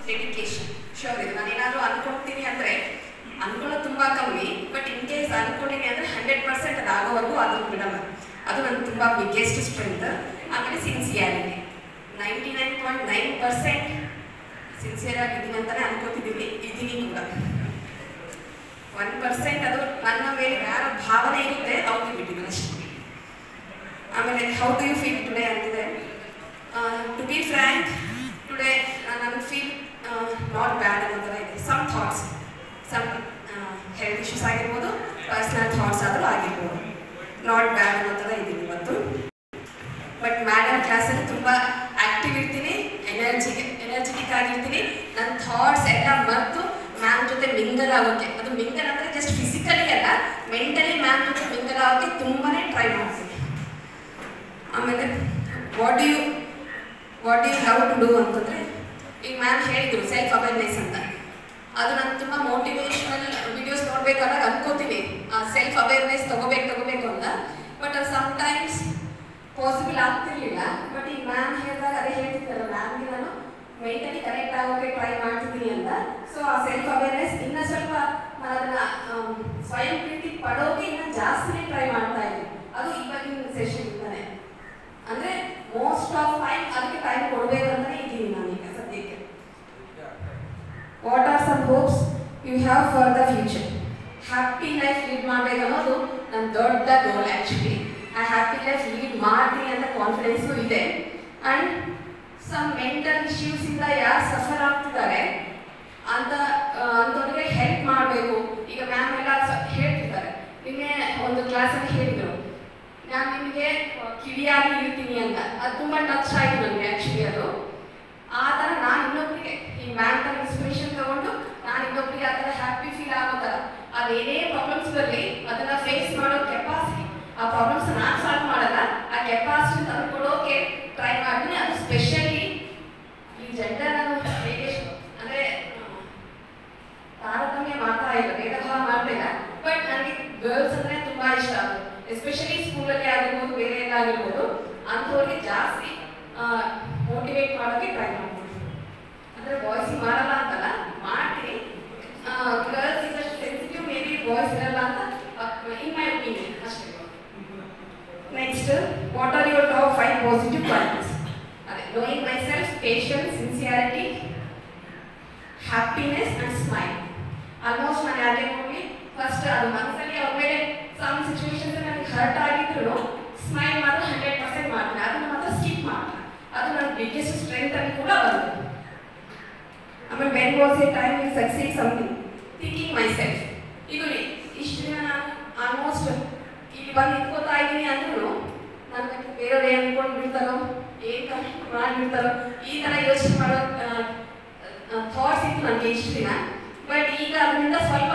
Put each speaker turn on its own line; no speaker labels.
dedication sure ಇದು ನಾನೇನಾದರೂ ಅನ್ಕೊಳ್ತೀನಿ ಅಂದರೆ ಅನ್ಕೊಳ್ಳೋದು ತುಂಬ ಕಮ್ಮಿ ಬಟ್ ಇನ್ ಕೇಸ್ ಅನ್ಕೊಂಡಿನಿ ಅಂದರೆ ಹಂಡ್ರೆಡ್ ಪರ್ಸೆಂಟ್ ಅದು ಆಗೋವರೆಗೂ ಅದು ಬಿಡಲ್ಲ ಅದು ನನ್ನ ತುಂಬ ಬಿಗ್ಗೆಸ್ಟ್ ಸ್ಟ್ರೆಂತ್ ಆಮೇಲೆ sincerity ninety nine point nine percent sincere ಆಗಿದ್ದೀನಿ ಅಂತಲೇ ಅನ್ಕೋತಿದ್ದೀನಿ ಇದ್ದೀನಿ ಕೂಡ ಒನ್ ಪರ್ಸೆಂಟ್ ಅದು ನನ್ನ ಮೇಲೆ ಯಾರ ಭಾವನೆ ಇರುತ್ತೆ ಅವ್ರಿಗೆ ಬಿಟ್ಟಿದ್ದೀನಿ ಅಷ್ಟೇ ಆಮೇಲೆ how do you feel today ಅಂತಿದೆ ಟು ಬಿ ಫ್ರ್ಯಾಂಕ್ ಟುಡೇ ನನಗೆ ಫೀಲ್ ನಾಟ್ ಬ್ಯಾಡ್ ಅನ್ನೋ ಥರ ಇದೆ some thoughts some health issues ಆಗಿರ್ಬೋದು ಪರ್ಸ್ನಲ್ ಥಾಟ್ಸ್ ಆದರೂ ಆಗಿರ್ಬೋದು ನಾಟ್ ಬ್ಯಾಡ್ ಅನ್ನೋ ಥರ ಇದ್ದೀನಿ ಇವತ್ತು ಬಟ್ ಮ್ಯಾಡಮ್ ಕ್ಲಾಸಲ್ಲಿ ತುಂಬ ಆಕ್ಟಿವ್ ಇರ್ತೀನಿ ಎನರ್ಜಿಗೆ ಎನರ್ಜೆಟಿಕ್ ಆಗಿರ್ತೀನಿ ನನ್ನ ಥಾಟ್ಸ್ ಎಲ್ಲ ಮರೆತು ಮ್ಯಾಮ್ ಜೊತೆ ಮಿಂಗಲ್ ಆಗೋಕ್ಕೆ ಅದು ಮಿಂಗಲ್ ಅಂದರೆ ಜಸ್ಟ್ ಫಿಸಿಕಲಿ ಅಲ್ಲ ಮೆಂಟಲಿ ಮ್ಯಾಮ್ ಜೊತೆ ಮಿಂಗಲ್ ಆಗೋಕ್ಕೆ ತುಂಬಾ ಟ್ರೈ ಮಾಡ್ತೀನಿ ಆಮೇಲೆ what you what you love to do ಅಂತಂದರೆ ಈಗ ಮ್ಯಾಮ್ ಹೇಳಿದ್ರು ಸೆಲ್ಫ್ ಅವೇರ್ನೆಸ್ ಅಂತ ಅದು ನಾನು ತುಂಬ ಮೋಟಿವೇಶ್ನಲ್ ವಿಡಿಯೋಸ್ ನೋಡ್ಬೇಕಾದಾಗ ಅನ್ಕೋತೀನಿ ಸೆಲ್ಫ್ ಅವೇರ್ನೆಸ್ ತಗೋಬೇಕು ತಗೋಬೇಕು ಅಂತ ಬಟ್ ಅದು ಸಮ್ಟೈಮ್ಸ್ ಪಾಸಿಬಲ್ ಆಗ್ತಿರ್ಲಿಲ್ಲ ಬಟ್ ಈಗ ಮ್ಯಾಮ್ ಹೇಳಿದಾಗ ಅದೇ ಹೇಳ್ತಿದ್ದಲ್ಲ ಮ್ಯಾಮ್ಗೆ ನಾನು ಮೆಂಟಲಿ ಕನೆಕ್ಟ್ ಆಗೋಕೆ ಟ್ರೈ ಮಾಡ್ತಿದ್ದೀನಿ ಅಂತ ಸೊ ಆ ಸೆಲ್ಫ್ ಅವೇರ್ನೆಸ್ ಇನ್ನೂ ಸ್ವಲ್ಪ ನಾನು ಅದನ್ನ ಆಮ್, ಸ್ವಯಂ ಪ್ರೀತಿ ಪಡೋಕೆ ಇನ್ನೂ ಜಾಸ್ತಿನೇ ಟ್ರೈ ಮಾಡ್ತಾ ಇದ್ದೀನಿ ಅದು ಇವಾಗಿನ ಸೆಷನ್ ಇಂದಾನೆ ಅಂದ್ರೆ ಮೋಸ್ಟ್ ಆಫ್ ಟೈಮ್ ಅದಕ್ಕೆ ಟೈಮ್ ಕೊಡಬೇಕು ಅಂತಾನೆ ಇದ್ದೀನಿ ನಾನೀಗ ಸದ್ಯಕ್ಕೆ what are some hopes you have for the future happy life lead ಮಾಡಬೇಕು ಅನ್ನೋದು ನನ್ನ ದೊಡ್ಡ ಗೋಲ್ ಆ್ಯಕ್ಚುಲಿ ಆ ಹ್ಯಾಪಿ ಲೈಫ್ ಲೀಡ್ ಮಾಡ್ತೀನಿ ಅಂತ ಕಾನ್ಫಿಡೆನ್ಸು ಇದೆ ಆ್ಯಂಡ್ ಸಮ್ ಮೆಂಟಲ್ ಇಶ್ಯೂಸಿಂದ ಯಾರು ಸಫರ್ ಆಗ್ತಿದ್ದಾರೆ ಅಂತ ಆ, ಅಂಥವ್ರಿಗೆ ಹೆಲ್ಪ್ ಮಾಡಬೇಕು ಈಗ ಮ್ಯಾಮ್ ಎಲ್ಲ ಸ- ಹೇಳ್ತಿದ್ದಾರೆ ನಿನ್ನೆ ಒಂದು ಕ್ಲಾಸಲ್ಲಿ ಹೇಳಿದರು ನಾನು ನಿಮಗೆ ಕಿವಿಯಾಗಿ ಇರ್ತೀನಿ ಅಂತ ಅದು ತುಂಬ ಟಚ್ ಆಯಿತು ನನಗೆ ಆ್ಯಕ್ಚುಲಿ ಅದು ಆ ಥರ ನಾನು ಇನ್ನೊಬ್ಬರಿಗೆ ಈ ಮ್ಯಾಮ್ ಥರ ಇನ್ಸ್ಪಿರೇಷನ್ ತಗೊಂಡು ನಾನು ಇನ್ನೊಬ್ಬರಿಗೆ ಆ ಥರ ಹ್ಯಾಪಿ ಫೀಲ್ ಆಗೋ ಥರ ಅದೇನೇ ಪ್ರಾಬ್ಲಮ್ಸ್ ಬರಲಿ ಅದನ್ನ ಫೇಸ್ ಮಾಡೋ ಕೆಪಾಸಿಟಿ ಆ ಪ್ರಾಬ್ಲಮ್ಸ್ ನಾನು ಸಾಲ್ವ್ ಮಾಡಲ್ಲ ಆ ಕೆಪಾಸಿಟಿ ತಂದು ಕೊಡೋಕೆ ಟ್ರೈ ಮಾಡ್ತೀನಿ ಅದು ಸ್ಪೆಷಲಿ ಈ ಜೆಂಡರ್ ನಾನು ಹೇಗೆ ಅಂದರೆ ತಾರತಮ್ಯ ಮಾಡ್ತಾ ಇಲ್ಲ ಭೇದ ಭಾವ ಮಾಡ್ತಾ ಇಲ್ಲ ಬಟ್ ನನಗೆ ಗರ್ಲ್ಸ್ ಅಂದ್ರೆ ತುಂಬಾ ಇಷ್ಟ ಅದು ಎಸ್ಪೆಷಲಿ ಸ್ಕೂಲಲ್ಲಿ ಆಗಿರ್ಬೋದು ಬೇರೆ ಎಲ್ಲ ಆಗಿರ್ಬೋದು ಅಂಥವ್ರಿಗೆ ಜಾಸ್ತಿ ಮೋಟಿವೇಟ್ ಮಾಡೋಕ್ಕೆ ಟ್ರೈ ಮಾಡ್ತೀನಿ ಅಂದ್ರೆ ಬಾಯ್ಸ್ ಮಾಡಲ್ಲ ಅಂತಲ್ಲ ಮಾಡ್ತೀನಿ ಗರ್ಲ್ಸ್ ಇದಷ್ಟು ಸೆನ್ಸಿಟಿವ್ ಮೇ ಬಿ ಬಾಯ್ಸ್ ಇರಲ್ಲ ಅಂತ ಇನ್ ಮೈ ಒಪಿನಿಯನ್ ಅಷ್ಟೇ next what are your top five positive qualities ಅದೇ knowing myself patience sincerity happiness and smile almost ನಾನು ಯಾರೇ ಹೋಗಿ ಫಸ್ಟ್ ಅದು ಮನಸ್ಸಲ್ಲಿ ಅವ್ರ ಮೇಲೆ ಸಮ್ ಸಿಚುವೇಶನ್ಸ್ ನನಗೆ ಹರ್ಟ್ ಆಗಿದ್ರು ಸ್ಮೈಲ್ ಮಾತ್ರ ಹಂಡ್ರೆಡ್ ಪರ್ಸೆಂಟ್ ಮಾಡ್ತೀನಿ ಅದನ್ನ ಮಾತ್ರ ಸ್ಕಿಪ್ ಮಾಡ್ತೀನಿ ಅದು ನನ್ನ ಬಿಗ್ಗೆಸ್ಟ್ ಸ್ಟ್ರೆಂತ್ ಅಲ್ಲಿ ಕೂಡ ಬರುತ್ತೆ ಆಮೇಲೆ when was a time you succeed something thinking myself ಈಗ ನೋಡಿ, ಇಷ್ಟು ದಿನ ನಾನು ಆಲ್ಮೋಸ್ಟ್ ಇಲ್ಲಿ ಬಂದು ನಿಂತ್ಕೋತಾ ಇದ್ದೀನಿ ಅಂದ್ರೂ ನನ್ನ ಬೇರೆಯವ್ರು ಏನು ಅನ್ಕೊಂಡು ಬಿಡ್ತಾರೋ ಏನು ಮಾಡಿಬಿಡ್ತಾರೋ ಈ ಥರ ಯೋಚನೆ ಮಾಡೋ ಥಾಟ್ಸ್ ಇತ್ತು ನನಗೆ ಇಷ್ಟು ದಿನ ಬಟ್ ಈಗ ಅದರಿಂದ ಸ್ವಲ್ಪ